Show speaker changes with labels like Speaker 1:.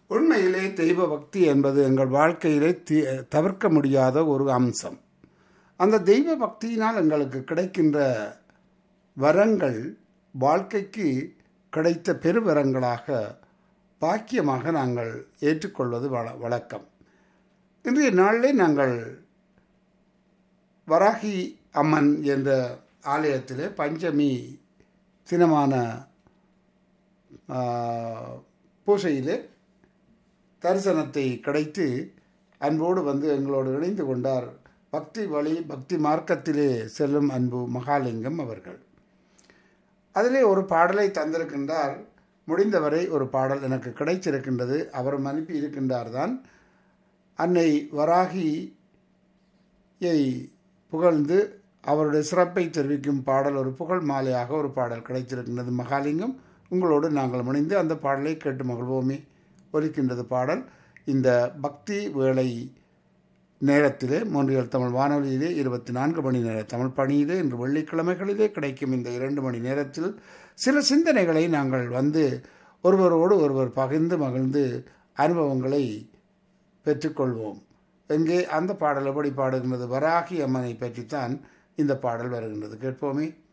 Speaker 1: உண்மையிலே தெய்வ பக்தி என்பது எங்கள் வாழ்க்கையிலே தி- தவிர்க்க முடியாத ஒரு அம்சம் அந்த தெய்வ பக்தியினால் எங்களுக்கு கிடைக்கின்ற வரங்கள் வாழ்க்கைக்கு கிடைத்த பெருவரங்களாக பாக்கியமாக நாங்கள் ஏற்றுக்கொள்வது வழ வழக்கம் இன்றைய நாளிலே நாங்கள் வராகி அம்மன் என்ற ஆலயத்திலே பஞ்சமி தினமான ஆ, பூசையிலே தரிசனத்தை கிடைத்து அன்போடு வந்து எங்களோடு இணைந்து கொண்டார் பக்தி வழி பக்தி மார்க்கத்திலே செல்லும் அன்பு மகாலிங்கம் அவர்கள் அதிலே ஒரு பாடலை தந்திருக்கின்றார் முடிந்தவரை ஒரு பாடல் எனக்கு கிடைச்சிருக்கின்றது அவரும் அனுப்பி இருக்கின்றார் தான் அன்னை வராகியை புகழ்ந்து அவருடைய சிறப்பை தெரிவிக்கும் பாடல் ஒரு புகழ் மாலையாக ஒரு பாடல் கிடைத்திருக்கின்றது மகாலிங்கம் உங்களோடு நாங்கள் முனைந்து அந்த பாடலை கேட்டு மகிழ்வோமே ஒலிக்கின்றது பாடல் இந்த பக்தி வேளை நேரத்திலே மூன்றியல் தமிழ் வானொலியிலே இருபத்தி நான்கு மணி நேர தமிழ் பணியிலே இன்று வெள்ளிக்கிழமைகளிலே கிடைக்கும் இந்த இரண்டு மணி நேரத்தில் சில சிந்தனைகளை நாங்கள் வந்து ஒருவரோடு ஒருவர் பகிர்ந்து மகிழ்ந்து அனுபவங்களை பெற்றுக்கொள்வோம் எங்கே அந்த பாடல் எப்படி பாடுகின்றது வராகி அம்மனை பற்றித்தான் இந்த பாடல் வருகின்றது கேட்போமே